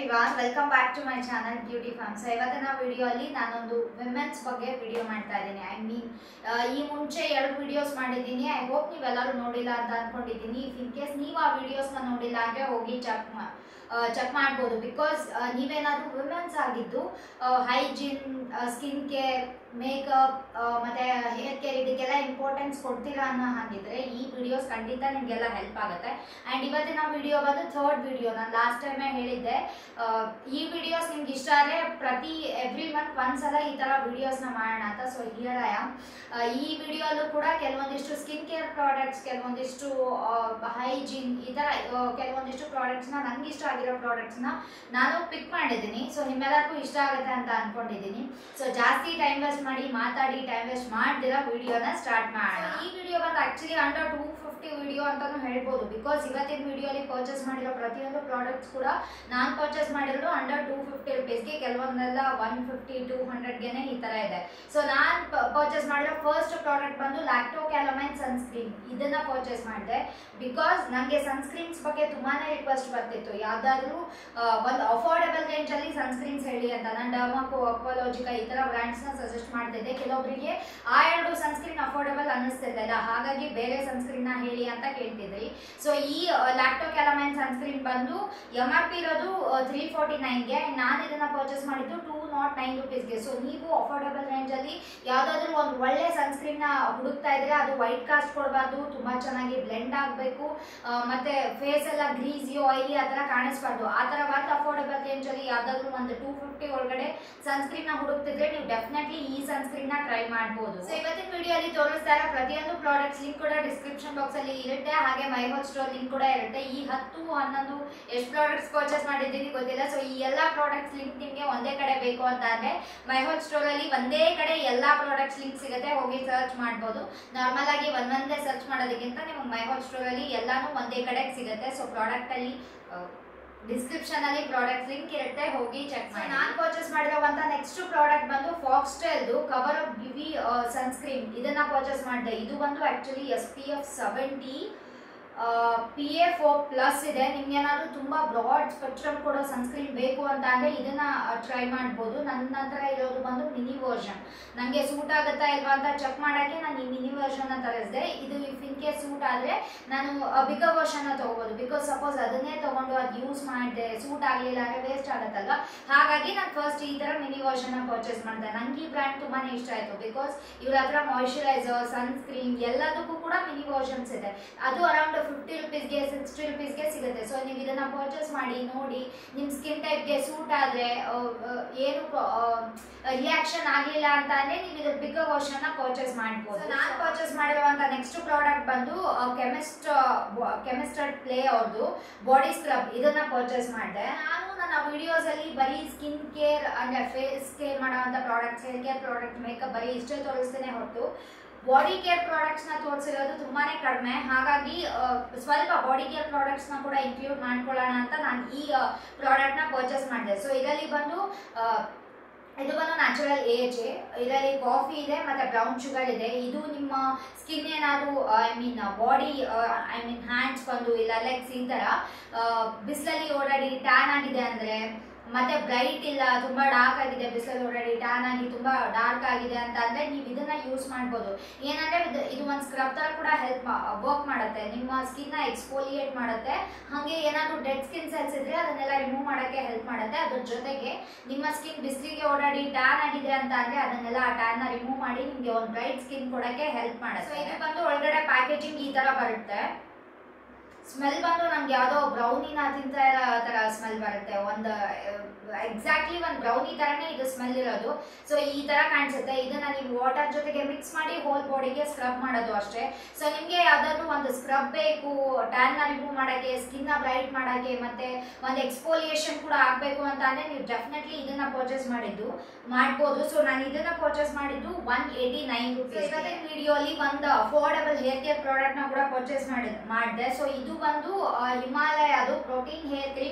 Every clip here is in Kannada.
everyone welcome back to my channel beauty farm so ಇವತ್ತಿನ ವಿಡಿಯೋ ಅಲ್ಲಿ ನಾನೊಂದು ವಿಮೆನ್ಸ್ ಬಗ್ಗೆ ವಿಡಿಯೋ ಮಾಡ್ತಾ ಇದ್ದೀನಿ ಐ ಮೀನ್ ಈ ಮುಂಚೆ ಎರಡು ವಿಡಿಯೋಸ್ ಮಾಡಿದ್ದೀನಿ ಐ ಹೋಪ್ ನೀವೆಲ್ಲರೂ ನೋಡಿಲ್ಲ ಅಂತ ಅನ್ಕೊಂಡಿದ್ದೀನಿ ಇಫ್ ಇನ್ ಕೇಸ್ ನೀವು ಆ ವಿಡಿಯೋಸ್ನ ನೋಡಿಲ್ಲ ಅಂದರೆ ಹೋಗಿ ಚೆಕ್ ಮಾ ಚೆಕ್ ಮಾಡ್ಬೋದು ಬಿಕಾಸ್ ನೀವೇನಾದರೂ ವುಮೆನ್ಸ್ ಆಗಿದ್ದು ಹೈಜೀನ್ ಸ್ಕಿನ್ ಕೇರ್ ಮೇಕಪ್ ಮತ್ತು ಹೇರ್ ಕೇರ್ ಇದಕ್ಕೆಲ್ಲ ಇಂಪಾರ್ಟೆನ್ಸ್ ಕೊಡ್ತೀರಾ ಅನ್ನೋ ಹಾಗಿದ್ರೆ ಈ ವಿಡಿಯೋಸ್ ಖಂಡಿತ ನಿಮಗೆಲ್ಲ ಹೆಲ್ಪ್ ಆಗುತ್ತೆ ಆ್ಯಂಡ್ ಇವತ್ತಿನ ವಿಡಿಯೋ ಬಂದು ಥರ್ಡ್ ವಿಡಿಯೋ ನಾನು ಲಾಸ್ಟ್ ಟೈಮೇ ಹೇಳಿದ್ದೆ ಆ, ಈ ವಿಡಿಯೋಸ್ ನಿಮ್ಗೆ ಇಷ್ಟ ಆದರೆ ಪ್ರತಿ ಎವ್ರಿ ಮಂತ್ ಒಂದ್ಸಲ ಈ ಥರ ವಿಡಿಯೋಸ್ನ ಮಾಡೋಣ ಅಂತ ಸೊ ಹಿಯರ್ ಐ ಆಮ್ ಈ ವಿಡಿಯೋಲ್ಲೂ ಕೂಡ ಕೆಲವೊಂದಿಷ್ಟು ಸ್ಕಿನ್ ಕೇರ್ ಪ್ರಾಡಕ್ಟ್ಸ್ ಕೆಲವೊಂದಿಷ್ಟು ಹೈಜೀನ್ ಈ ಥರ ಆ, ಕೆಲವೊಂದಿಷ್ಟು ಪ್ರಾಡಕ್ಟ್ಸ್ನ ನಂಗೆ ಇಷ್ಟ ಆಗಿರೋ ಪ್ರಾಡಕ್ಟ್ಸ್ನ ನಾನು ಪಿಕ್ ಮಾಡಿದ್ದೀನಿ ಸೊ ನಿಮ್ಮೆಲ್ಲರಿಗೂ ಇಷ್ಟ ಆಗುತ್ತೆ ಅಂತ ಅನ್ಕೊಂಡಿದ್ದೀನಿ ಸೊ ಜಾಸ್ತಿ ಟೈಮ್ ವೇಸ್ಟ್ ಮಾಡಿ ಮಾತಾಡಿ ಟೈಮ್ ವೇಸ್ಟ್ ಮಾಡ್ದಿರೋ ವಿಡಿಯೋನ ಸ್ಟಾರ್ಟ್ ಮಾಡೋಣ ಈ ವಿಡಿಯೋ ಬಂದು actually under two fifty video ಅಂತಾನು ಹೇಳ್ಬೋದು ಬಿಕಾಸ್ ಇವತ್ತಿನ ವಿಡಿಯೋಲಿ ಪರ್ಚೇಸ್ ಮಾಡಿರೋ ಪ್ರತಿಯೊಂದು ಪ್ರಾಡಕ್ಟ್ಸ್ ಕೂಡ ನಾನು ಪರ್ಚೇಸ್ ಮಾಡಿರೋದು ಅಂಡರ್ ಟೂ ಫಿಫ್ಟಿ ರುಪೀಸ್ಗೆ ಕೆಲವೊಂದೆಲ್ಲ ಒನ್ ಫಿಫ್ಟಿ ಟೂ ಹಂಡ್ರೆಡ್ಗೆನೆ ಈ ಥರ ಇದೆ ಸೊ ನಾನು ಪರ್ಚೇಸ್ ಮಾಡಿರೋ ಫಸ್ಟ್ ಪ್ರಾಡಕ್ಟ್ ಬಂದು ಲ್ಯಾಕ್ಟೋ ಕ್ಯಾಲಮೈನ್ ಸನ್ಸ್ಕ್ರೀನ್ ಇದನ್ನ ಪರ್ಚೇಸ್ ಮಾಡಿದೆ ಬಿಕಾಸ್ ನನಗೆ ಸನ್ಸ್ಕ್ರೀನ್ಸ್ ಬಗ್ಗೆ ತುಂಬಾನೇ ರಿಕ್ವೆಸ್ಟ್ ಬರ್ತಿತ್ತು ಯಾವ್ದಾದ್ರು ಆ, ಒಂದು ಅಫೋರ್ಡಬಲ್ ರೇಂಜಲ್ಲಿ ಸನ್ಸ್ಕ್ರೀನ್ಸ್ ಹೇಳಿ ಅಂತ ನಾನು ಡರ್ಮಾಕೋ ಅಕ್ವಾಲೋಜಿಕಾ ಈ ಥರ ಬ್ರ್ಯಾಂಡ್ಸ್ನ ಸಜೆಸ್ಟ್ ಮಾಡ್ತಿದ್ದೆ ಕೆಲವೊಬ್ಬರಿಗೆ ಆ ಎರಡು ಸನ್ಸ್ಕ್ರೀನ್ ಅಫೋರ್ಡಬಲ್ ಅನ್ನಿಸ್ತಿರ್ಲಿಲ್ಲ ಹಾಗಾಗಿ ಬೇರೆ ಸನ್ಸ್ಕ್ರೀನ್ನ ಹೇಳಿ ಅಂತ ಕೇಳ್ತಿದ್ರಿ ಸೊ ಈ ಲ್ಯಾಕ್ಟೋ ಕ್ಯಾಲಮೈನ್ ಸನ್ಸ್ಕ್ರೀನ್ ಬಂದು ಎಮ್ ಆರ್ ಪಿ ಇರೋದು ತ್ರೀ ಫೋರ್ಟಿ ನೈನ್ಗೆ ನಾನು ಇದನ್ನ ಪರ್ಚೇಸ್ ಮಾಡಿದ್ದು ಟೂ ನಾಟ್ ನೈನ್ ರುಪೀಸ್ಗೆ ಸೊ ನೀವು ಅಫೋರ್ಡಬಲ್ ರೇಂಜಲ್ಲಿ ಯಾವುದಾದ್ರೂ ಒಂದು ಒಳ್ಳೆ ಸನ್ಸ್ಕ್ರೀನ್ನ ಹುಡುಕ್ತಾ ಇದ್ರೆ ಅದು ವೈಟ್ ಕಾಸ್ಟ್ ಕೊಡಬಾರ್ದು ತುಂಬ ಚೆನ್ನಾಗಿ ಬ್ಲೆಂಡ್ ಆಗಬೇಕು ಮತ್ತೆ ಫೇಸ್ ಎಲ್ಲ ಗ್ರೀಸಿ ಆಯಿಲಿ ಆ ಥರ ಕಾಣಿಸ್ಬಾರ್ದು ಆ ಥರ ಒಂದು ಅಫೋರ್ಡಬಲ್ ರೇಂಜಲ್ಲಿ ಯಾವುದಾದ್ರೂ ಒಂದು ಟೂ ಫಿಫ್ಟಿ ಒಳಗಡೆ ಸನ್ಸ್ಕ್ರೀನ್ನ ಹುಡುಕ್ತಿದ್ರೆ ನೀವು ಡೆಫಿನೆಟ್ಲಿ ಈ ಸನ್ಸ್ಕ್ರೀನ್ನ ಟ್ರೈ ಮಾಡ್ಬೋದು ಸೊ ಇವತ್ತಿನ ವಿಡಿಯೋಲಿ ತೋರಿಸ್ತಾ ಇರೋ ಪ್ರತಿಯೊಂದು ಪ್ರಾಡಕ್ಟ್ಸ್ ಲಿಂಕ್ ಕೂಡ ಡಿಸ್ಕ್ರಿಪ್ಷನ್ ಬಾಕ್ಸ್ ಅಲ್ಲಿ ಇರುತ್ತೆ ಹಾಗೆ ಮೈ ಹೋಲ್ ಸ್ಟೋರ್ ಲಿಂಕ್ ಕೂಡ ಇರುತ್ತೆ ಈ ಹತ್ತು ಹನ್ನೊಂದು ಎಷ್ಟು ಪ್ರಾಡಕ್ಟ್ಸ್ ಪರ್ಚೇಸ್ ಮಾಡಿದ್ದೀನಿ ಗೊತ್ತಿಲ್ಲ ಸೊ ಈ ಎಲ್ಲ ಪ್ರಾಡಕ್ಟ್ಸ್ ಲಿಂಕ್ ನಿಮಗೆ ಒಂದೇ ಕಡೆ ಬೇಕು ಅಂತ ಅಂದ್ರೆ ಮೈ ಹೋಲ್ ಸ್ಟೋರ್ ಅಲ್ಲಿ ಒಂದೇ ಕಡೆ ಎಲ್ಲಾ ಪ್ರಾಡಕ್ಟ್ಸ್ ಲಿಂಕ್ ಸಿಗುತ್ತೆ ಹೋಗಿ ಸರ್ಚ್ ಮಾಡ್ಬೋದು ನಾರ್ಮಲ್ ಆಗಿ ಒಂದೊಂದೇ ಸರ್ಚ್ ಮಾಡೋದಕ್ಕಿಂತ ನಿಮಗೆ ಮೈ ಹೋಲ್ ಸ್ಟೋರ್ ಅಲ್ಲಿ ಎಲ್ಲಾನು ಒಂದೇ ಕಡೆ ಸಿಗುತ್ತೆ ಸೊ ಪ್ರಾಡಕ್ಟ್ ಅಲ್ಲಿ ಡಿಸ್ಕ್ರಿಪ್ಷನ್ ಅಲ್ಲಿ ಪ್ರಾಡಕ್ಟ್ ಲಿಂಕ್ ಇರುತ್ತೆ ಹೋಗಿ ಚೆಕ್ ಮಾಡಿ ನಾನು ಪರ್ಚೇಸ್ ಮಾಡಿರುವಂತ ನೆಕ್ಸ್ಟ್ ಪ್ರಾಡಕ್ಟ್ ಬಂದು ಫಾಕ್ಸ್ಟೈಲ್ದು ಕವರ್ ಅಪ್ ಗಿವಿ ಸನ್ಸ್ಕ್ರೀನ್ ಇದನ್ನ ಪರ್ಚೇಸ್ ಮಾಡಿದೆ ಇದು ಬಂದು actually S P F seventy P A four plus ಇದೆ ನಿಮ್ಗೆ ಏನಾದ್ರು ತುಂಬಾ ಬ್ರಾಡ್ ಸ್ಪೆಕ್ಟ್ರಮ್ ಕೊಡೋ ಸನ್ಸ್ಕ್ರೀನ್ ಬೇಕು ಅಂತ ಅಂದ್ರೆ ಇದನ್ನ ಟ್ರೈ ಮಾಡ್ಬೋದು ನನ್ನ ಹತ್ರ ಇರೋದು ಬಂದು ಮಿನಿ ವರ್ಷನ್ ನನಗೆ ಸೂಟ್ ಆಗುತ್ತಾ ಇಲ್ವಾ ಅಂತ ಚೆಕ್ ಮಾಡಕ್ಕೆ ನಾನು ಈ ಮಿನಿ ವರ್ಷನ್ ತರಿಸಿದೆ ಇದು ಇಫ್ ಇನ್ ಕೇಸ್ ಸೂಟ್ ಆದ್ರೆ ನಾನು ಬಿಗರ್ ವರ್ಷನ್ ತಗೋಬಹುದು ಬಿಕಾಸ್ ಸಪೋಸ್ ಅದನ್ನೇ ತಗೊಂಡು ಅದು ಯೂಸ್ ಮಾಡಿದೆ ಸೂಟ್ ಆಗಲಿಲ್ಲ ಅಂದ್ರೆ ವೇಸ್ಟ್ ಆಗುತ್ತಲ್ವಾ ಹಾಗಾಗಿ ನಾನು ಫಸ್ಟ್ ಈ ತರ ಮಿನಿ ವರ್ಷನ್ ಪರ್ಚೇಸ್ ಮಾಡಿದೆ ನಂಗೆ ಈ ಬ್ರ್ಯಾಂಡ್ ತುಂಬಾನೇ ಇಷ್ಟ ಆಯ್ತು ಬಿಕಾಸ್ ಇವ್ರ ಹತ್ರ ಮಾಯಿಶ್ಚರೈಸರ್ ಸನ್ಸ್ಕ್ರೀನ್ ಎಲ್ಲದಕ್ಕೂ ಕೂಡ ಮಿನಿ ವರ್ಷನ್ಸ್ ಇದೆ ಅದು ಅರೌಂಡ್ ಫಿಫ್ಟಿ ರುಪೀಸ್ಗೆ ಸಿಕ್ಸ್ಟಿ ರುಪೀಸ್ಗೆ ಸಿಗುತ್ತೆ ಸೊ ನೀವು ಇದನ್ನ ಪರ್ಚೇಸ್ ಮಾಡಿ ನೋಡಿ ನಿಮ್ಮ ಸ್ಕಿನ್ ಟೈಪ್ಗೆ ಸೂಟ್ ಆದರೆ ಏನು ರಿಯಾಕ್ಷನ್ ಆಗಲಿಲ್ಲ ಅಂತ ಅಂದ್ರೆ ನೀವು ಇದು ಬಿಗರ್ ವರ್ಷನ್ನ ಪರ್ಚೇಸ್ ಮಾಡ್ಬೋದು ನಾನು ಪರ್ಚೇಸ್ ಮಾಡಿರುವಂತ ನೆಕ್ಸ್ಟ್ ಪ್ರಾಡಕ್ಟ್ ಬಂದು ಕೆಮಿಸ್ಟ್ ಕೆಮಿಸ್ಟರ್ ಪ್ಲೇ ಅವ್ರದ್ದು ಬಾಡಿ ಸ್ಕ್ರಬ್ ಇದನ್ನ ಪರ್ಚೇಸ್ ಮಾಡಿದೆ ನಾನು ನನ್ನ ವಿಡಿಯೋಸ್ ಅಲ್ಲಿ ಬರೀ ಸ್ಕಿನ್ ಕೇರ್ ಅಂದ್ರೆ ಫೇಸ್ ಕೇರ್ ಮಾಡುವಂತ products hair care product makeup ಬರೀ ಇಷ್ಟೇ ತೋರಿಸ್ತೇನೆ ಹೊರತು ಬಾಡಿ ಕೇರ್ ಪ್ರಾಡಕ್ಟ್ಸ್ನ ತೋರಿಸಿರೋದು ತುಂಬಾನೇ ಕಡಿಮೆ ಹಾಗಾಗಿ ಆ, ಸ್ವಲ್ಪ ಬಾಡಿ ಕೇರ್ ಪ್ರಾಡಕ್ಟ್ಸ್ನ ಕೂಡ ಇನ್ಕ್ಲೂಡ್ ಮಾಡ್ಕೊಳ್ಳೋಣ ಅಂತ ನಾನು ಈ ಪ್ರಾಡಕ್ಟ್ನ ಪರ್ಚೇಸ್ ಮಾಡಿದೆ ಸೊ ಇದರಲ್ಲಿ ಬಂದು ಆ, ಇದು ಬಂದು ನ್ಯಾಚುರಲ್ ಏಜ್ ಇದರಲ್ಲಿ ಕಾಫಿ ಇದೆ ಮತ್ತೆ ಬ್ರೌನ್ ಶುಗರ್ ಇದೆ ಇದು ನಿಮ್ಮ ಸ್ಕಿನ್ ಏನಾದ್ರು I mean body I mean hands ಬಂದು ಇಲ್ಲ ಲೆಗ್ಸ್ ಈ ಥರ ಬಿಸಿಲಲ್ಲಿ ಓಡಾಡಿ ಟ್ಯಾನ್ ಆಗಿದೆ ಅಂದರೆ ಮತ್ತೆ ಬ್ರೈಟ್ ಇಲ್ಲ ತುಂಬಾ ಡಾರ್ಕ್ ಆಗಿದೆ ಬಿಸಿಲಲ್ಲಿ ಓಡಾಡಿ ಟ್ಯಾನ್ ಆಗಿ ತುಂಬಾ ಡಾರ್ಕ್ ಆಗಿದೆ ಅಂತ ಅಂದ್ರೆ ನೀವು ಇದನ್ನ ಯೂಸ್ ಮಾಡ್ಬೋದು ಏನಂದ್ರೆ ಇದು ಇದು ಒಂದು ಸ್ಕ್ರಬ್ ತರ ಕೂಡ ಹೆಲ್ಪ್ ವರ್ಕ್ ಮಾಡುತ್ತೆ ನಿಮ್ಮ ಸ್ಕಿನ್ ನ ಎಕ್ಸ್ಫೋಲಿಯೇಟ್ ಮಾಡುತ್ತೆ ಹಾಗೆ ಏನಾದ್ರು ಡೆಡ್ ಸ್ಕಿನ್ ಸೆಲ್ಸ್ ಇದ್ರೆ ಅದನ್ನೆಲ್ಲ ರಿಮೂವ್ ಮಾಡಕ್ಕೆ ಹೆಲ್ಪ್ ಮಾಡುತ್ತೆ ಅದ್ರ ಜೊತೆಗೆ ನಿಮ್ಮ ಸ್ಕಿನ್ ಬಿಸಿಲಿಗೆ ಓಡಾಡಿ ಟ್ಯಾನ್ ಆಗಿದೆ ಅಂತ ಅಂದ್ರೆ ಅದನ್ನೆಲ್ಲ ಆ ಟ್ಯಾನ್ ನ ರಿಮೂವ್ ಮಾಡಿ ನಿಮ್ಗೆ ಒಂದು ಬ್ರೈಟ್ ಸ್ಕಿನ್ ಕೊಡಕ್ಕೆ ಹೆಲ್ಪ್ ಮಾಡುತ್ತೆ So, ಇದು ಬಂದು ಒಳಗಡೆ ಪ್ಯಾಕೇಜಿಂಗ್ ಈ ತರ ಬರುತ್ತೆ ಸ್ಮೆಲ್ ಬಂದು ನಮ್ಗೆ ಯಾವುದೋ ಬ್ರೌನಿನ ತಿಂತ ಇರೋ ತರ ಸ್ಮೆಲ್ ಬರುತ್ತೆ ಒಂದು ಎಕ್ಸಾಕ್ಟ್ಲಿ ಒಂದು ಬ್ರೌನಿ ತರನೇ ಇದು ಸ್ಮೆಲ್ ಇರೋದು ಸೊ ಈ ತರ ಕಾಣಿಸುತ್ತೆ ಇದನ್ನ ನೀವು ವಾಟರ್ ಜೊತೆಗೆ ಮಿಕ್ಸ್ ಮಾಡಿ ಹೋಲ್ ಬಾಡಿಗೆ ಸ್ಕ್ರಬ್ ಮಾಡೋದು ಅಷ್ಟೇ ಸೊ ನಿಮ್ಗೆ ಯಾವ್ದಾದ್ರು ಒಂದು ಸ್ಕ್ರಬ್ ಬೇಕು ಟ್ಯಾನ್ ನ ರಿಮೂವ್ ಮಾಡಕ್ಕೆ ಸ್ಕಿನ್ ನ ಬ್ರೈಟ್ ಮಾಡಕ್ಕೆ ಮತ್ತೆ ಒಂದು ಎಕ್ಸ್ಪೋಲಿಯೇಷನ್ ಕೂಡ ಆಗ್ಬೇಕು ಅಂತ ಅಂದ್ರೆ ನೀವು ಡೆಫಿನೆಟ್ಲಿ ಇದನ್ನ ಪರ್ಚೇಸ್ ಮಾಡಿದ್ದು ಮಾಡ್ಬೋದು ಸೊ ನಾನು ಇದನ್ನ ಪರ್ಚೇಸ್ ಮಾಡಿದ್ದು ಒನ್ ಏಯ್ಟಿ ನೈನ್ ರುಪೀಸ್ ಇವತ್ತಿನ ವಿಡಿಯೋಲಿ ಒಂದು ಅಫೋರ್ಡಬಲ್ ಹೇರ್ ಕೇರ್ ಪ್ರಾಡಕ್ಟ್ ನ ಕೂಡ ಪರ್ಚೇಸ್ ಮಾಡಿ ಮಾಡಿದೆ ಸೊ ಇದು ಬಂದು ಆ, ಹಿಮಾಲಯದು protein hair cream extra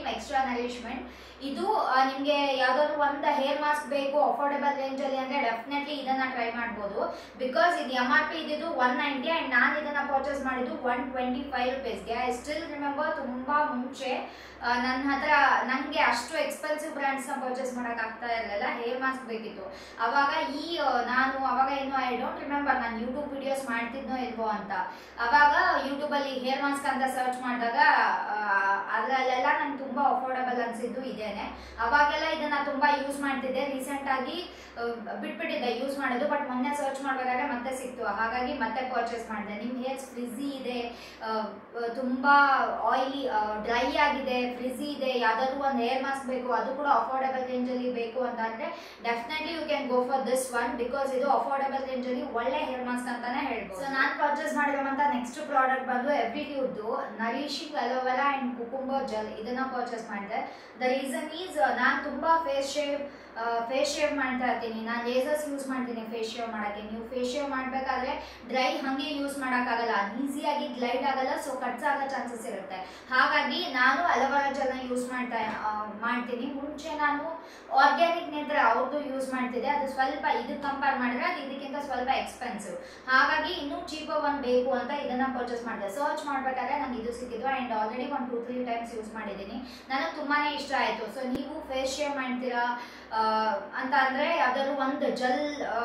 nourishment ಇದು ಆ, ನಿಮ್ಗೆ ಯಾವ್ದಾದ್ರು ಒಂದು ಹೇರ್ ಮಾಸ್ಕ್ ಬೇಕು ಅಫೋರ್ಡೆಬಲ್ ರೇಂಜ್ ಅಲ್ಲಿ ಅಂದ್ರೆ ಡೆಫಿನೆಟ್ಲಿ ಇದನ್ನ ಟ್ರೈ ಮಾಡ್ಬೋದು ಬಿಕಾಸ್ ಇದು ಎಮ್ ಆರ್ ಪಿ ಇದ್ದಿದ್ದು ಒನ್ ನೈಂಟಿ ಅಂಡ್ ನಾನು ಇದನ್ನ ಪರ್ಚೇಸ್ ಮಾಡಿದ್ದು ಒನ್ ಟ್ವೆಂಟಿ ಫೈವ್ ರುಪೀಸ್ಗೆ ಐ ಸ್ಟಿಲ್ ರಿಮೆಂಬರ್ ತುಂಬಾ ಮುಂಚೆ ಆ, ನನ್ನ ಹತ್ರ ನನಗೆ ಅಷ್ಟು ಎಕ್ಸ್ಪೆನ್ಸಿವ್ ಬ್ರ್ಯಾಂಡ್ಸ್ನ ಪರ್ಚೇಸ್ ಮಾಡೋಕೆ ಆಗ್ತಾ ಇರಲಿಲ್ಲ ಹೇರ್ ಮಾಸ್ಕ್ ಬೇಕಿತ್ತು ಅವಾಗ ಈ ಆ, ನಾನು ಅವಾಗ ಏನು ಐ ಡೋಂಟ್ ರಿಮೆಂಬರ್ ನಾನು ಯೂಟ್ಯೂಬ್ ವಿಡಿಯೋಸ್ ಮಾಡ್ತಿದ್ನೋ ಇಲ್ವೋ ಅಂತ ಅವಾಗ ಯೂಟ್ಯೂಬಲ್ಲಿ ಹೇರ್ ಮಾಸ್ಕ್ ಅಂತ ಸರ್ಚ್ ಮಾಡಿದಾಗ ಅದರಲ್ಲೆಲ್ಲ ನಂಗೆ ತುಂಬ ಅಫೋರ್ಡಬಲ್ ಅನಿಸಿದ್ದು ಇದೇನೆ ಅವಾಗೆಲ್ಲ ಇದನ್ನ ತುಂಬ ಯೂಸ್ ಮಾಡ್ತಿದ್ದೆ ರೀಸೆಂಟಾಗಿ ಬಿಟ್ಬಿಟ್ಟಿದ್ದೆ ಯೂಸ್ ಮಾಡೋದು ಬಟ್ ಮೊನ್ನೆ ಸರ್ಚ್ ಮಾಡಬೇಕಾದ್ರೆ ಮತ್ತೆ ಸಿಕ್ತು ಹಾಗಾಗಿ ಮತ್ತೆ ಪರ್ಚೇಸ್ ಮಾಡಿದೆ ನಿಮ್ಮ ಹೇರ್ಸ್ ಫ್ರಿಝಿ ಇದೆ ಆ, ಆ, ತುಂಬಾ ಆಯಿಲಿ ಡ್ರೈ ಆಗಿದೆ ಫ್ರಿಝಿ ಇದೆ ಯಾವ್ದಾದ್ರು ಒಂದು ಹೇರ್ ಮಾಸ್ಕ್ ಬೇಕು ಅದು ಕೂಡ ಅಫೋರ್ಡಬಲ್ ರೇಂಜಲ್ಲಿ ಬೇಕು ಅಂತ ಅಂದ್ರೆ definitely you can go for this one because ಇದು ಅಫೋರ್ಡಬಲ್ ರೇಂಜಲ್ಲಿ ಒಳ್ಳೆ ಹೇರ್ ಮಾಸ್ಕ್ ಅಂತಾನೆ ಹೇಳ್ಬೋದು ಸೊ ನಾನು ಪರ್ಚೇಸ್ ಮಾಡಿರುವಂತ ನೆಕ್ಸ್ಟ್ ಪ್ರಾಡಕ್ಟ್ ಬಂದು ಎವ್ರಿಡ್ಯೂದ್ದು nourishing aloe vera and cucumber gel ಇದನ್ನ ಪರ್ಚೇಸ್ ಮಾಡಿದೆ ದ ರೀಸನ್ ಈಸ್ ನಾನು ತುಂಬಾ ಫೇಸ್ ಶೇವ್ ಫೇಸ್ ಶೇವ್ ಮಾಡ್ತಾ ಇರ್ತೀನಿ ನಾನು ಲೇಸರ್ಸ್ ಯೂಸ್ ಮಾಡ್ತೀನಿ ಫೇಸ್ ಶೇವ್ ಮಾಡೋಕ್ಕೆ ನೀವು ಫೇಸ್ ಶೇವ್ ಮಾಡಬೇಕಾದ್ರೆ ಡ್ರೈ ಹಾಗೆ ಯೂಸ್ ಮಾಡೋಕ್ಕಾಗಲ್ಲ ಅದು ಈಸಿಯಾಗಿ ಗ್ಲೈಡ್ ಆಗಲ್ಲ ಸೊ ಕಟ್ಸ್ ಆಗೋ ಚಾನ್ಸಸ್ ಇರುತ್ತೆ ಹಾಗಾಗಿ ನಾನು ಅಲೋವೆರಾ ಜೆಲ್ನ ಯೂಸ್ ಮಾಡ್ತಾ ಆ, ಮಾಡ್ತೀನಿ ಮುಂಚೆ ನಾನು ಆರ್ಗ್ಯಾನಿಕ್ ನೇತ್ರ ಅವ್ರದ್ದು ಯೂಸ್ ಮಾಡ್ತಿದ್ದೆ ಅದು ಸ್ವಲ್ಪ ಇದಕ್ಕೆ ಕಂಪೇರ್ ಮಾಡಿದ್ರೆ ಅದು ಇದಕ್ಕಿಂತ ಸ್ವಲ್ಪ ಎಕ್ಸ್ಪೆನ್ಸಿವ್ ಹಾಗಾಗಿ ಇನ್ನೂ ಚೀಪರ್ ಒನ್ ಬೇಕು ಅಂತ ಇದನ್ನ ಪರ್ಚೇಸ್ ಮಾಡಿದೆ ಸರ್ಚ್ ಮಾಡ್ಬೇಕಾದ್ರೆ ನಂಗೆ ಇದು ಸಿಕ್ಕಿದ್ದು ಆ್ಯಂಡ್ ಆಲ್ರೆಡಿ ಒಂದು ಟೂ ತ್ರೀ ಟೈಮ್ಸ್ ಯೂಸ್ ಮಾಡಿದ್ದೀನಿ ನನಗೆ ತುಂಬಾನೇ ಇಷ್ಟ ಆಯಿತು ಸೊ ನೀವು ಫೇಸ್ ಶೇವ್ ಮಾಡ್ತೀರಾ ಆ, ಅಂತ ಅಂದರೆ ಯಾವ್ದಾದ್ರು ಒಂದು ಜೆಲ್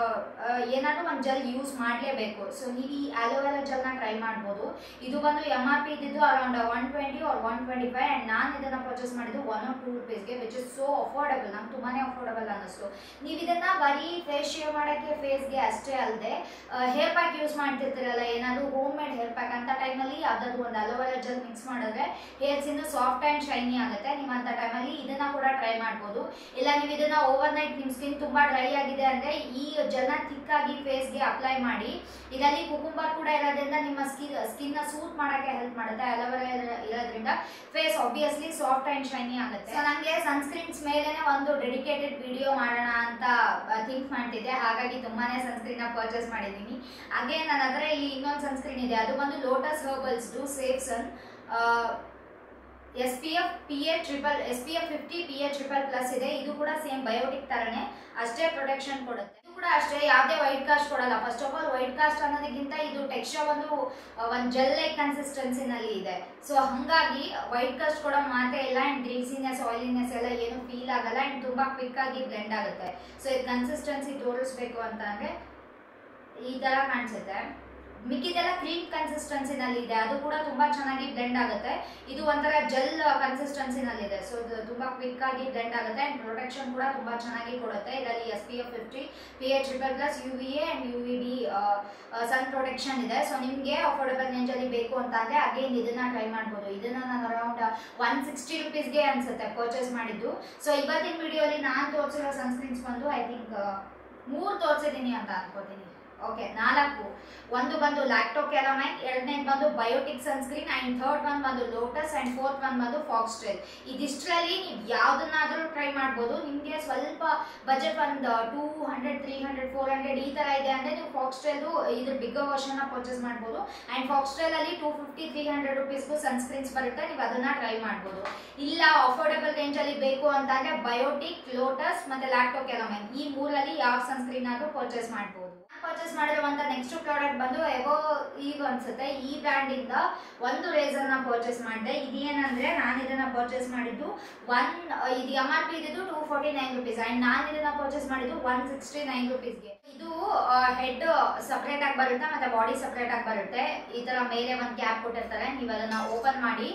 ಏನಾದರೂ ಒಂದು ಜೆಲ್ ಯೂಸ್ ಮಾಡಲೇಬೇಕು ಸೊ ನೀವು ಈ ಅಲೋವೆರಾ ಜೆಲ್ನ ಟ್ರೈ ಮಾಡ್ಬೋದು ಇದು ಬಂದು ಎಮ್ ಆರ್ ಪಿ ಇದ್ದಿದ್ದು around one twenty or one twenty five and ನಾನು ಇದನ್ನು ಪರ್ಚೇಸ್ ಮಾಡಿದ್ದು ಒನ್ ಆರ್ ಟೂ ರುಪೀಸ್ಗೆ ವಿಚ್ ಇಸ್ ಸೋ ಅಫೋರ್ಡಬಲ್ ನಂಗೆ ತುಂಬಾ ಅಫೋರ್ಡಬಲ್ ಅನ್ನಿಸ್ತು ನೀವು ಇದನ್ನ ಬರೀ ಫೇಸ್ ಶೇವ್ ಮಾಡೋಕ್ಕೆ ಫೇಸ್ಗೆ ಅಷ್ಟೇ ಅಲ್ಲದೆ ಹೇರ್ ಪ್ಯಾಕ್ ಯೂಸ್ ಮಾಡ್ತಿರ್ತೀರಲ್ಲ ಏನಾದರೂ ಹೋಮ್ ಮೇಡ್ ಹೇರ್ ಪ್ಯಾಕ್ ಅಂತ ಟೈಮಲ್ಲಿ ಯಾವ್ದಾದ್ರು ಒಂದು ಅಲೋವೆರಾ ಜೆಲ್ ಮಿಕ್ಸ್ ಮಾಡಿದ್ರೆ ಹೇರ್ಸ್ ಇನ್ನು ಸಾಫ್ಟ್ ಆ್ಯಂಡ್ ಶೈನಿ ಆಗುತ್ತೆ ನೀವು ಅಂತ ಟೈಮಲ್ಲಿ ಇದನ್ನ ಕೂಡ ಟ್ರೈ ಮಾಡ್ಬೋದು ಇಲ್ಲ ನೀವು ಇದನ್ನ ಓವರ್ ನೈಟ್ ನಿಮ್ಮ ಸ್ಕಿನ್ ತುಂಬಾ ಡ್ರೈ ಆಗಿದೆ ಅಂದ್ರೆ ಈ ಜೆಲ್ನ ಥಿಕ್ಕಾಗಿ ಫೇಸ್ಗೆ ಅಪ್ಲೈ ಮಾಡಿ ಇದರಲ್ಲಿ ಕುಕುಂಬರ್ ಕೂಡ ಇರೋದ್ರಿಂದ ನಿಮ್ಮ ಸ್ಕಿನ್ ಸ್ಕಿನ್ ನ ಸೂಟ್ ಮಾಡಕ್ಕೆ ಹೆಲ್ಪ್ ಮಾಡುತ್ತೆ ಅಲೋವೆರಾ ಇರೋದ್ರಿಂದ face obviously soft and shiny ಆಗುತ್ತೆ ಸೊ ನನಗೆ ಸನ್ಸ್ಕ್ರೀನ್ಸ್ ಮೇಲೇನೆ ಒಂದು ಡೆಡಿಕೇಟೆಡ್ ವಿಡಿಯೋ ಮಾಡೋಣ ಅಂತ ಥಿಂಕ್ ಮಾಡ್ತಿದ್ದೆ ಹಾಗಾಗಿ ತುಂಬಾನೇ ಸನ್ಸ್ಕ್ರೀನ್ ಪರ್ಚೇಸ್ ಮಾಡಿದ್ದೀನಿ ಹಾಗೆ ನನ್ನ ಹತ್ರ ಇಲ್ಲಿ ಇನ್ನೊಂದು ಸನ್ಸ್ಕ್ರೀನ್ ಇದೆ ಅದು ಬಂದು Lotus Herbals do safe sun S P F P A triple S P F fifty P A triple plus ಇದೆ ಇದು ಕೂಡ ಸೇಮ್ ಬಯೋಟಿಕ್ ತರನೇ ಅಷ್ಟೇ ಪ್ರೊಟೆಕ್ಷನ್ ಕೊಡುತ್ತೆ ಇದು ಕೂಡ ಅಷ್ಟೇ ಯಾವುದೇ ವೈಟ್ ಕಾಸ್ಟ್ ಕೊಡಲ್ಲ first of all white cast ಅನ್ನೋದಕ್ಕಿಂತ ಇದು ಟೆಕ್ಸ್ಚರ್ ಒಂದು ಒಂದು ಜೆಲ್ ಲೈಕ್ ಕನ್ಸಿಸ್ಟೆನ್ಸಿನಲ್ಲಿ ಇದೆ ಸೊ ಹಾಗಾಗಿ ವೈಟ್ ಕಾಸ್ಟ್ ಕೊಡೋ ಮಾತೇ ಇಲ್ಲ ಆ್ಯಂಡ್ ಗ್ರೀಸಿನೆಸ್ ಆಯಿಲಿನೆಸ್ ಎಲ್ಲ ಏನು ಫೀಲ್ ಆಗಲ್ಲ ಆ್ಯಂಡ್ ತುಂಬ ಕ್ವಿಕ್ ಆಗಿ ಬ್ಲೆಂಡ್ ಆಗುತ್ತೆ ಸೊ ಇದು ಕನ್ಸಿಸ್ಟೆನ್ಸಿ ತೋರಿಸ್ಬೇಕು ಅಂತ ಅಂದರೆ ಈ ಥರ ಕಾಣಿಸುತ್ತೆ ಮಿಕ್ಕಿದೆಲ್ಲ ಕ್ರೀಮ್ ಕನ್ಸಿಸ್ಟೆನ್ಸಿನಲ್ಲಿ ಇದೆ ಅದು ಕೂಡ ತುಂಬಾ ಚೆನ್ನಾಗಿ ಬ್ಲೆಂಡ್ ಆಗುತ್ತೆ ಇದು ಒಂಥರ ಜೆಲ್ ಕನ್ಸಿಸ್ಟೆನ್ಸಿನಲ್ಲಿ ಇದೆ ಸೊ ಇದು ತುಂಬಾ ಕ್ವಿಕ್ ಆಗಿ ಬ್ಲೆಂಡ್ ಆಗುತ್ತೆ ಅಂಡ್ ಪ್ರೊಟೆಕ್ಷನ್ ಕೂಡ ತುಂಬಾ ಚೆನ್ನಾಗಿ ಕೊಡುತ್ತೆ ಇದರಲ್ಲಿ S P F fifty P H triple plus U V A and U V D sun protection ಇದೆ ಸೊ ನಿಮಗೆ ಅಫೋರ್ಡಬಲ್ ರೇಂಜಲ್ಲಿ ಬೇಕು ಅಂತ ಅಂದರೆ ಅಗೇನ್ ಇದನ್ನ ಟ್ರೈ ಮಾಡ್ಬೋದು ಇದನ್ನ ನಾನು ಅರೌಂಡ್ ಒನ್ ಸಿಕ್ಸ್ಟಿ ರುಪೀಸ್ಗೆ ಅನ್ಸುತ್ತೆ ಪರ್ಚೇಸ್ ಮಾಡಿದ್ದು ಸೊ ಇವತ್ತಿನ ವಿಡಿಯೋಲಿ ನಾನು ತೋರಿಸಿರೋ ಸನ್ಸ್ಕ್ರೀನ್ಸ್ ಬಂದು ಐ ಥಿಂಕ್ ಮೂರು ತೋರಿಸಿದ್ದೀನಿ ಅಂತ ಅನ್ಕೋತೀನಿ ಓಕೆ ನಾಲ್ಕು ಒಂದು ಬಂದು ಲ್ಯಾಕ್ಟೋ ಕೆಲಮೈನ್ ಎರಡನೇದು ಬಂದು Biotique sunscreen and third one ಬಂದು ಲೋಟಸ್ ಆ್ಯಂಡ್ ಫೋರ್ತ್ ಒನ್ ಬಂದು ಫಾಕ್ಸ್ಟೆಲ್ ಇದಿಷ್ಟರಲ್ಲಿ ನೀವು ಯಾವುದನ್ನಾದರೂ ಟ್ರೈ ಮಾಡ್ಬೋದು ನಿಮಗೆ ಸ್ವಲ್ಪ ಬಜೆಟ್ ಒಂದು two hundred three hundred four hundred ಈ ಥರ ಇದೆ ಅಂದರೆ ನೀವು ಫಾಕ್ಸ್ಟೆಲ್ದು ಇದ್ರ ಬಿಗ್ಗರ್ ವರ್ಷನ್ನ ಪರ್ಚೇಸ್ ಮಾಡ್ಬೋದು ಆ್ಯಂಡ್ ಫಾಕ್ಸ್ಟೆಲಲ್ಲಿ ಟೂ ಫಿಫ್ಟಿ ತ್ರೀ ಹಂಡ್ರೆಡ್ ರುಪೀಸ್ಗೂ ಸನ್ಸ್ಕ್ರೀನ್ಸ್ ಬರುತ್ತೆ ನೀವು ಅದನ್ನ ಟ್ರೈ ಮಾಡ್ಬೋದು ಇಲ್ಲ ಅಫೋರ್ಡಬಲ್ ರೇಂಜಲ್ಲಿ ಬೇಕು ಅಂತ ಅಂದರೆ ಬಯೋಟಿಕ್ ಲೋಟಸ್ ಮತ್ತು ಲ್ಯಾಕ್ಟೋ ಕೆಲಮೈನ್ ಈ ಮೂರಲ್ಲಿ ಯಾವ ಸನ್ಸ್ಕ್ರೀನ್ ಆದರೂ ಪರ್ಚೇಸ್ ಮಾಡ್ಬೋದು ಪರ್ಚೇಸ್ ಮಾಡಿರುವಂತ ನೆಕ್ಸ್ಟ್ ಪ್ರಾಡಕ್ಟ್ ಬಂದು ಎವೋ ಈಗ ಅನ್ಸುತ್ತೆ ಈ ಬ್ರ್ಯಾಂಡ್ ಇಂದ ಒಂದು ರೇಸರ್ ನ ಪರ್ಚೇಸ್ ಮಾಡಿದೆ ಇದೇನಂದ್ರೆ ನಾನು ಇದನ್ನ ಪರ್ಚೇಸ್ ಮಾಡಿದ್ದು ಒನ್ ಇದು ಎಮ್ ಆರ್ ಪಿ ಇದ್ದು two forty nine rupees and ನಾನು ಇದನ್ನ ಪರ್ಚೇಸ್ ಮಾಡಿದ್ದು ಒನ್ ಸಿಕ್ಸ್ಟಿ ನೈನ್ ರುಪೀಸ್ಗೆ ಇದು ಹೆಡ್ ಸಪ್ರೇಟ್ ಆಗಿ ಬರುತ್ತೆ ಮತ್ತೆ ಬಾಡಿ ಸಪ್ರೇಟ್ ಆಗಿ ಬರುತ್ತೆ ಈ ತರ ಮೇಲೆ ಒಂದು ಕ್ಯಾಪ್ ಕೊಟ್ಟಿರ್ತಾರೆ ನೀವು ಅದನ್ನ ಓಪನ್ ಮಾಡಿ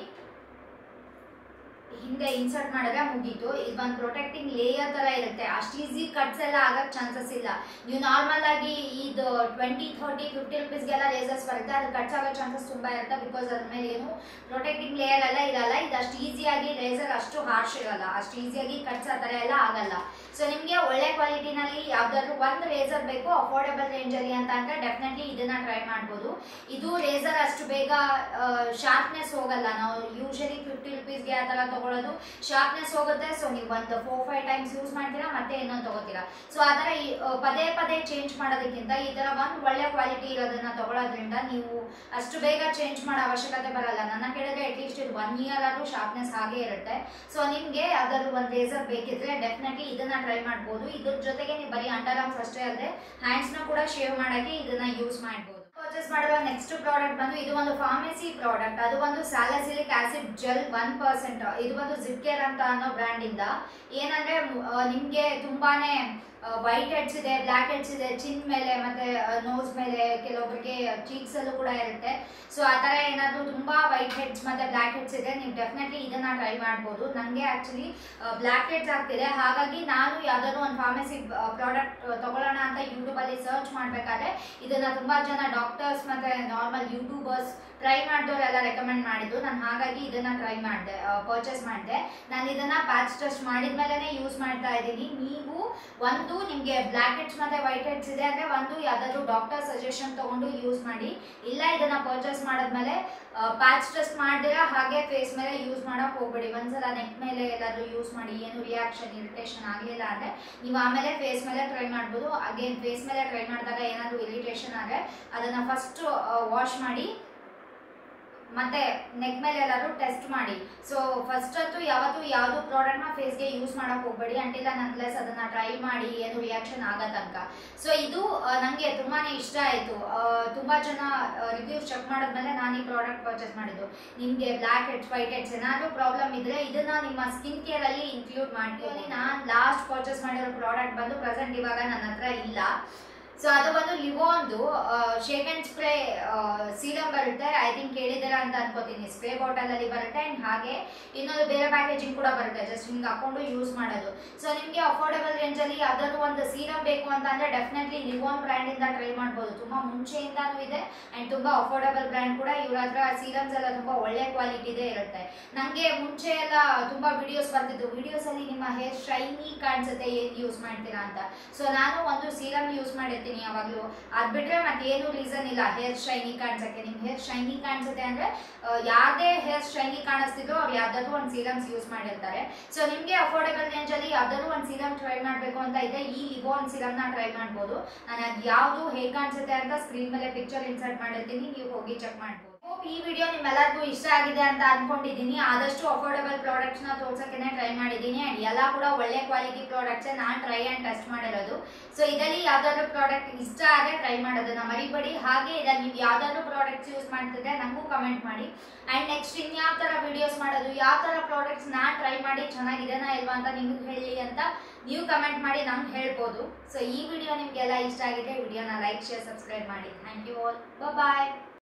ಹಿಂದೆ ಇನ್ಸರ್ಟ್ ಮಾಡಿದ್ರೆ ಮುಗೀತು ಇದು ಒಂದು ಪ್ರೊಟೆಕ್ಟಿಂಗ್ ಲೇಯರ್ ತರ ಇರುತ್ತೆ ಅಷ್ಟು ಈಸಿ ಕಟ್ಸ್ ಎಲ್ಲ ಆಗಕ್ ಚಾನ್ಸಸ್ ಇಲ್ಲ ನೀವು ನಾರ್ಮಲ್ ಆಗಿ ಇದು ಟ್ವೆಂಟಿ ಥರ್ಟಿ ಫಿಫ್ಟಿ ರುಪೀಸ್ಗೆಲ್ಲ ರೇಸರ್ಸ್ ಬರುತ್ತೆ ಅದು ಕಟ್ಸ್ ಆಗೋ ಚಾನ್ಸಸ್ ತುಂಬಾ ಇರುತ್ತೆ ಬಿಕಾಸ್ ಅದ್ರ ಮೇಲೆ ಏನು ಪ್ರೊಟೆಕ್ಟಿಂಗ್ ಲೇಯರ್ ಎಲ್ಲ ಇರಲ್ಲ ಇದು ಅಷ್ಟು ಈಸಿಯಾಗಿ ರೇಸರ್ ಅಷ್ಟು ಹಾರ್ಶ್ ಇರಲ್ಲ ಅಷ್ಟು ಈಸಿಯಾಗಿ ಕಟ್ಸ್ ಆ ಥರ ಎಲ್ಲ ಆಗಲ್ಲ ಸೊ ನಿಮಗೆ ಒಳ್ಳೆ ಕ್ವಾಲಿಟಿನಲ್ಲಿ ಯಾವ್ದಾದ್ರು ಒಂದು ರೇಸರ್ ಬೇಕು ಅಫೋರ್ಡೆಬಲ್ ರೇಂಜಲ್ಲಿ ಅಂತ ಅಂದ್ರೆ ಡೆಫಿನೆಟ್ಲಿ ಇದನ್ನ ಟ್ರೈ ಮಾಡ್ಬೋದು ಇದು ರೇಸರ್ ಅಷ್ಟು ಬೇಗ ಶಾರ್ಪ್ನೆಸ್ ಹೋಗಲ್ಲ ನಾವು ಯೂಶಲಿ ಫಿಫ್ಟಿ ರುಪೀಸ್ಗೆ ಆ ಥರ ತಗೊಳ್ಳೋದು ಶಾರ್ಪ್ನೆಸ್ ಹೋಗುತ್ತೆ ಸೊ ನೀವು ಒಂದು ಫೋರ್ ಫೈವ್ ಟೈಮ್ಸ್ ಯೂಸ್ ಮಾಡ್ತೀರಾ ಮತ್ತೆ ಇನ್ನೊಂದು ತಗೋತೀರಾ ಸೊ ಆ ಥರ ಈ ಆ, ಪದೇ ಪದೇ ಚೇಂಜ್ ಮಾಡೋದಕ್ಕಿಂತ ಈ ಥರ ಒಂದು ಒಳ್ಳೆ ಕ್ವಾಲಿಟಿ ಇರೋದನ್ನ ತಗೊಳ್ಳೋದ್ರಿಂದ ನೀವು ಅಷ್ಟು ಬೇಗ ಚೇಂಜ್ ಮಾಡೋ ಅವಶ್ಯಕತೆ ಬರಲ್ಲ ನನ್ನ ಕೇಳಿದ್ರೆ ಅಟ್ಲೀಸ್ಟ್ ಇದು ಒನ್ ಇಯರ್ ಆದ್ರೂ ಶಾರ್ಪ್ನೆಸ್ ಹಾಗೆ ಇರುತ್ತೆ ಸೊ ನಿಮಗೆ ಅದರ ಒಂದು ರೇಸರ್ ಬೇಕಿದ್ರೆ ಡೆಫಿನೆಟ್ಲಿ ಇದನ್ನ ಟ್ರೈ ಮಾಡ್ಬೋದು ಇದ್ರ ಜೊತೆಗೆ ನೀವು ಬರೀ ಅಂಡರ್ ಆರ್ಮ್ಸ್ ಅಷ್ಟೇ ಅಲ್ಲದೆ ಹ್ಯಾಂಡ್ಸ್ನ ಕೂಡ ಶೇವ್ ಮಾಡೋಕ್ಕೆ ಇದನ್ನ ಯೂಸ್ ಮಾಡ್ಬೋದು ಪರ್ಚೇಸ್ ಮಾಡಿರೋ ನೆಕ್ಸ್ಟ್ ಪ್ರಾಡಕ್ಟ್ ಬಂದು ಇದು ಒಂದು ಫಾರ್ಮಸಿ ಪ್ರಾಡಕ್ಟ್ ಅದು ಒಂದು salicylic acid gel one percent ಇದು ಒಂದು ಜಿಕ್ಕೇರ್ ಅಂತ ಅನ್ನೋ ಬ್ರ್ಯಾಂಡ್ ಇಂದ ಏನಂದ್ರೆ ಆ, ನಿಮ್ಗೆ ತುಂಬಾನೇ ವೈಟ್ ಹೆಡ್ಸ್ ಇದೆ ಬ್ಲ್ಯಾಕ್ ಹೆಡ್ಸ್ ಇದೆ ಚಿನ್ ಮೇಲೆ ಮತ್ತೆ ನೋಸ್ ಮೇಲೆ ಕೆಲವೊಬ್ಬರಿಗೆ ಚೀಕ್ಸ್ ಅಲ್ಲೂ ಕೂಡ ಇರುತ್ತೆ ಸೊ ಆ ಥರ ಏನಾದರೂ ತುಂಬಾ ವೈಟ್ ಹೆಡ್ಸ್ ಮತ್ತೆ ಬ್ಲ್ಯಾಕ್ ಹೆಡ್ಸ್ ಇದೆ ನೀವು ಡೆಫಿನೆಟ್ಲಿ ಇದನ್ನ ಟ್ರೈ ಮಾಡ್ಬೋದು ನನಗೆ ಆಕ್ಚುಲಿ ಬ್ಲ್ಯಾಕ್ ಹೆಡ್ಸ್ ಆಗ್ತಿದೆ ಹಾಗಾಗಿ ನಾನು ಯಾವ್ದಾದ್ರು ಒಂದು ಫಾರ್ಮಸಿ ಪ್ರಾಡಕ್ಟ್ ತಗೊಳ್ಳೋಣ ಅಂತ ಯೂಟ್ಯೂಬ್ ಅಲ್ಲಿ ಸರ್ಚ್ ಮಾಡ್ಬೇಕಾದ್ರೆ ಇದನ್ನ ತುಂಬಾ ಜನ ಡಾಕ್ಟರ್ಸ್ ಮತ್ತೆ ನಾರ್ಮಲ್ ಯೂಟ್ಯೂಬರ್ಸ್ ಟ್ರೈ ಮಾಡಿದವರೆಲ್ಲ ರೆಕಮೆಂಡ್ ಮಾಡಿದ್ದು ನಾನು ಹಾಗಾಗಿ ಇದನ್ನ ಟ್ರೈ ಮಾಡಿದೆ ಪರ್ಚೇಸ್ ಮಾಡಿದೆ ನಾನು ಇದನ್ನ ಪ್ಯಾಚ್ ಟೆಸ್ಟ್ ಮಾಡಿದ್ಮೇಲೆ ಯೂಸ್ ಮಾಡ್ತಾ ಇದ್ದೀನಿ ನೀವು ಒಂದು ನಿಮಗೆ ಬ್ಲ್ಯಾಕ್ ಹೆಡ್ಸ್ ಮತ್ತೆ ವೈಟ್ ಹೆಡ್ಸ್ ಇದೆ ಅಂದ್ರೆ ಒಂದು ಯಾವ್ದಾದ್ರು ಡಾಕ್ಟರ್ ಸಜೆಷನ್ ತಗೊಂಡು ಯೂಸ್ ಮಾಡಿ ಇಲ್ಲ ಇದನ್ನ ಪರ್ಚೇಸ್ ಮಾಡಿದ್ಮೇಲೆ ಪ್ಯಾಚ್ ಟೆಸ್ಟ್ ಮಾಡಿದಿರಾ ಹಾಗೆ ಫೇಸ್ ಮೇಲೆ ಯೂಸ್ ಮಾಡಕ್ ಹೋಗ್ಬೇಡಿ ಒಂದ್ಸಲ ನೆಕ್ ಮೇಲೆ ಎಲ್ಲಾದ್ರೂ ಯೂಸ್ ಮಾಡಿ ಏನು ರಿಯಾಕ್ಷನ್ ಇರಿಟೇಷನ್ ಆಗಲಿಲ್ಲ ಅಂದ್ರೆ ನೀವು ಆಮೇಲೆ ಫೇಸ್ ಮೇಲೆ ಟ್ರೈ ಮಾಡ್ಬೋದು ಅಗೇನ್ ಫೇಸ್ ಮೇಲೆ ಟ್ರೈ ಮಾಡಿದಾಗ ಏನಾದರೂ ಇರಿಟೇಷನ್ ಆದರೆ ಅದನ್ನ ಫಸ್ಟ್ ವಾಶ್ ಮಾಡಿ ಮತ್ತೆ ನೆಕ್ ಮೇಲೆ ಎಲ್ಲಾದ್ರೂ ಟೆಸ್ಟ್ ಮಾಡಿ ಸೊ ಫಸ್ಟ್ ಅಂತೂ ಯಾವತ್ತೂ ಯಾವುದು ಪ್ರಾಡಕ್ಟ್ನ ಫೇಸ್ಗೆ ಯೂಸ್ ಮಾಡಕ್ ಹೋಗ್ಬೇಡಿ ಅಂಟಿಲ್ಲ ನನ್ಲೆಸ್ ಅದನ್ನ ಟ್ರೈ ಮಾಡಿ ಏನು ರಿಯಾಕ್ಷನ್ ಆಗೋ ತನಕ ಸೊ ಇದು ನನಗೆ ತುಂಬಾನೇ ಇಷ್ಟ ಆಯಿತು ತುಂಬಾ ಜನ ರಿವ್ಯೂಸ್ ಚೆಕ್ ಮಾಡಿದ್ಮೇಲೆ ನಾನು ಈ ಪ್ರಾಡಕ್ಟ್ ಪರ್ಚೇಸ್ ಮಾಡಿದ್ದು ನಿಮಗೆ ಬ್ಲ್ಯಾಕ್ ಹೆಡ್ಸ್ ವೈಟ್ ಹೆಡ್ಸ್ ಏನಾದರೂ ಪ್ರಾಬ್ಲಮ್ ಇದ್ರೆ ಇದನ್ನ ನಿಮ್ಮ ಸ್ಕಿನ್ ಕೇರ್ ಅಲ್ಲಿ ಇನ್ಕ್ಲೂಡ್ ಮಾಡ್ತೀವಿ ನಾನು ಲಾಸ್ಟ್ ಪರ್ಚೇಸ್ ಮಾಡಿರೋ ಪ್ರಾಡಕ್ಟ್ ಬಂದು ಪ್ರೆಸೆಂಟ್ ಇವಾಗ ನನ್ನ ಹತ್ರ ಇಲ್ಲ ಸೊ ಅದು ಬಂದು ಲಿವೋನ್ದು ಶೇಕ್ ಅಂಡ್ ಸ್ಪ್ರೇ ಸೀರಮ್ ಬರುತ್ತೆ ಐ ಥಿಂಕ್ ಕೇಳಿದ್ದೀರಾ ಅಂತ ಅನ್ಕೋತೀನಿ ಸ್ಪ್ರೇ ಬಾಟಲ್ ಅಲ್ಲಿ ಬರುತ್ತೆ ಅಂಡ್ ಹಾಗೆ ಇನ್ನೊಂದು ಬೇರೆ ಪ್ಯಾಕೇಜಿಂಗ್ ಕೂಡ ಬರುತ್ತೆ ಜಸ್ಟ್ ಹಿಂಗೆ ಹಾಕೊಂಡು ಯೂಸ್ ಮಾಡೋದು ಸೊ ನಿಮಗೆ ಅಫೋರ್ಡಬಲ್ ರೇಂಜ್ ಅಲ್ಲಿ ಯಾವ್ದಾದ್ರು ಒಂದು ಸೀರಮ್ ಬೇಕು ಅಂತ ಅಂದ್ರೆ ಡೆಫಿನೆಟ್ಲಿ ಲಿವೋನ್ ಬ್ರ್ಯಾಂಡ್ ಇಂದ ಟ್ರೈ ಮಾಡ್ಬೋದು ತುಂಬಾ ಮುಂಚೆಯಿಂದಾನು ಇದೆ ಅಂಡ್ ತುಂಬಾ ಅಫೋರ್ಡಬಲ್ ಬ್ರ್ಯಾಂಡ್ ಕೂಡ ಇವ್ರ ಹತ್ರ ಸೀರಮ್ಸ್ ಎಲ್ಲ ತುಂಬಾ ಒಳ್ಳೆ ಕ್ವಾಲಿಟಿದೇ ಇರುತ್ತೆ ನಂಗೆ ಮುಂಚೆ ಎಲ್ಲ ತುಂಬಾ ವಿಡಿಯೋಸ್ ಬರ್ತಿತ್ತು ವಿಡಿಯೋಸ್ ಅಲ್ಲಿ ನಿಮ್ಮ ಹೇರ್ ಶೈನಿ ಕಾಣಿಸುತ್ತೆ ಏನ್ ಯೂಸ್ ಮಾಡ್ತೀರಾ ಅಂತ ಸೊ ನಾನು ಒಂದು ಸೀರಮ್ ಯೂಸ್ ಮಾಡಿರ್ತೀನಿ ಯಾವಾಗಲೂ ಅದ್ ಬಿಟ್ರೆ ಮತ್ತೆ ಏನು ರೀಸನ್ ಇಲ್ಲ ಹೇರ್ ಶೈನಿ ಕಾಣಿಸಕ್ಕೆ ನಿಮ್ ಹೇರ್ ಶೈನಿ ಕಾಣಿಸುತ್ತೆ ಅಂದ್ರೆ ಆ, ಯಾವ್ದೇ ಹೇರ್ ಶೈನಿ ಕಾಣಿಸ್ತಿದ್ರು ಅವ್ರು ಯಾವ್ದಾದ್ರು ಒಂದು ಸೀರಮ್ಸ್ ಯೂಸ್ ಮಾಡಿರ್ತಾರೆ ಸೊ ನಿಮ್ಗೆ ಅಫೋರ್ಡಬಲ್ ರೇಂಜ್ ಅಲ್ಲಿ ಯಾವ್ದಾದ್ರು ಒಂದು ಸೀರಮ್ ಟ್ರೈ ಮಾಡ್ಬೇಕು ಅಂತ ಇದೆ ಈ ಲಿವೋ ಒಂದು ಸೀರಮ್ ನ ಟ್ರೈ ಮಾಡ್ಬೋದು ನಾನು ಅದು ಯಾವ್ದು ಹೇಗೆ ಕಾಣಿಸುತ್ತೆ ಅಂತ ಸ್ಕ್ರೀನ್ ಮೇಲೆ ಪಿಕ್ಚರ್ ಇನ್ಸರ್ಟ್ ಮಾಡಿರ್ತೀನಿ ನೀವು ಹೋಗಿ ಚೆಕ್ ಮಾಡ್ಬೋದು ಹೋಪ್ ಈ ವಿಡಿಯೋ ನಿಮ್ಮೆಲ್ಲರಿಗೂ ಇಷ್ಟ ಆಗಿದೆ ಅಂತ ಅನ್ಕೊಂಡಿದ್ದೀನಿ ಆದಷ್ಟು ಅಫೋರ್ಡಬಲ್ ಪ್ರಾಡಕ್ಟ್ಸ್ ನ ತೋರ್ಸಕ್ಕೆ ಟ್ರೈ ಮಾಡಿದ್ದೀನಿ ಅಂಡ್ ಎಲ್ಲ ಕೂಡ ಒಳ್ಳೆ ಕ್ವಾಲಿಟಿ ಪ್ರಾಡಕ್ಟ್ಸ್ ನಾನು ಟ್ರೈ ಅಂಡ್ ಟೆಸ್ಟ್ ಮಾಡಿರೋದು ಸೊ ಇದರಲ್ಲಿ ಯಾವ್ದಾದ್ರು ಪ್ರಾಡಕ್ಟ್ ಇಷ್ಟ ಆದರೆ ಟ್ರೈ ಮಾಡೋದನ್ನ ಮರಿಬೇಡಿ ಹಾಗೆ ಇದ್ರಲ್ಲಿ ನೀವು ಯಾವ್ದಾದ್ರು ಪ್ರಾಡಕ್ಟ್ಸ್ ಯೂಸ್ ಮಾಡ್ತಿದ್ರೆ ನನಗೂ ಕಮೆಂಟ್ ಮಾಡಿ ಅಂಡ್ ನೆಕ್ಸ್ಟ್ ಇನ್ಯಾವ ಥರ ವಿಡಿಯೋಸ್ ಮಾಡೋದು ಯಾವ ಥರ ಪ್ರಾಡಕ್ಟ್ಸ್ ನಾ ಟ್ರೈ ಮಾಡಿ ಚೆನ್ನಾಗಿದೆನಾ ಇಲ್ವಾ ಅಂತ ನಿಮ್ಗೆ ಹೇಳಿ ಅಂತ ನೀವು ಕಮೆಂಟ್ ಮಾಡಿ ನಮ್ಗೆ ಹೇಳ್ಬೋದು ಸೊ ಈ ವಿಡಿಯೋ ನಿಮಗೆಲ್ಲ ಇಷ್ಟ ಆಗಿದೆ ವಿಡಿಯೋನ ಲೈಕ್ ಶೇರ್ ಸಬ್ಸ್ಕ್ರೈಬ್ ಮಾಡಿ ಥ್ಯಾಂಕ್ ಯು ಆಲ್ ಬಾಯ್